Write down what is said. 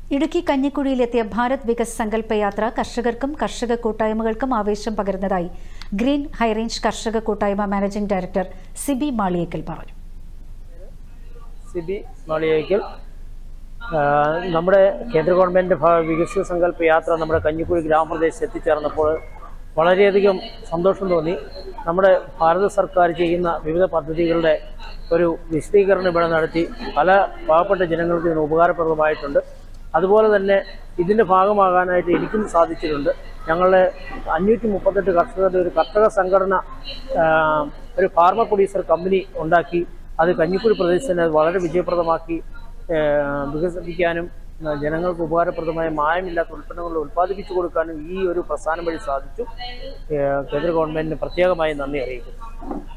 ഇടുക്കി കഞ്ഞിക്കുഴിയിലെത്തിയ ഭാരത് വികസ് സങ്കല്പ യാത്ര കർഷകർക്കും കർഷക കൂട്ടായ്മകൾക്കും ആവേശം പകരുന്നതായി ഗ്രീൻ ഹൈറേഞ്ച് കർഷക കൂട്ടായ്മ മാനേജിംഗ് ഡയറക്ടർ സിബി മാളിയേക്കൽ പറഞ്ഞു സിബി മാളിയേക്കൽ ആ, നമ്മുടെ കേന്ദ്ര ഗവൺമെൻറ് വികസിത സങ്കല്പ യാത്ര നമ്മുടെ കഞ്ഞിക്കുഴി ഗ്രാമപ്രദേശത്ത് എത്തിച്ചേർന്നപ്പോൾ വളരെയധികം സന്തോഷം തോന്നി നമ്മുടെ ഭാരത സർക്കാർ ചെയ്യുന്ന വിവിധ പദ്ധതികളുടെ ഒരു വിശദീകരണം ഇവിടെ നടത്തി പല പാവപ്പെട്ട ജനങ്ങൾക്ക് ഇതിന് ഉപകാരപ്രദമായിട്ടുണ്ട് അതുപോലെ തന്നെ ഇതിൻ്റെ ഭാഗമാകാനായിട്ട് എനിക്കും സാധിച്ചിട്ടുണ്ട് ഞങ്ങളുടെ അഞ്ഞൂറ്റി മുപ്പത്തെട്ട് കർഷകരുടെ ഒരു കർഷക സംഘടന ആ, ഒരു ഫാർമർ പ്രൊഡ്യൂസർ കമ്പനി ഉണ്ടാക്കി അത് കഞ്ഞിക്കുഴി പ്രദേശത്തിന് വളരെ വിജയപ്രദമാക്കി ഏഹ് വികസിപ്പിക്കാനും ഏഹ് ജനങ്ങൾക്ക് ഉപകാരപ്രദമായ മായമില്ലാത്ത ഉൽപ്പന്നങ്ങൾ ഉൽപ്പാദിപ്പിച്ചു കൊടുക്കാനും ഈ ഒരു പ്രസ്ഥാനം വഴി സാധിച്ചു ഏഹ് കേന്ദ്ര ഗവൺമെന്റിന് പ്രത്യേകമായി നന്ദി അറിയിക്കുന്നു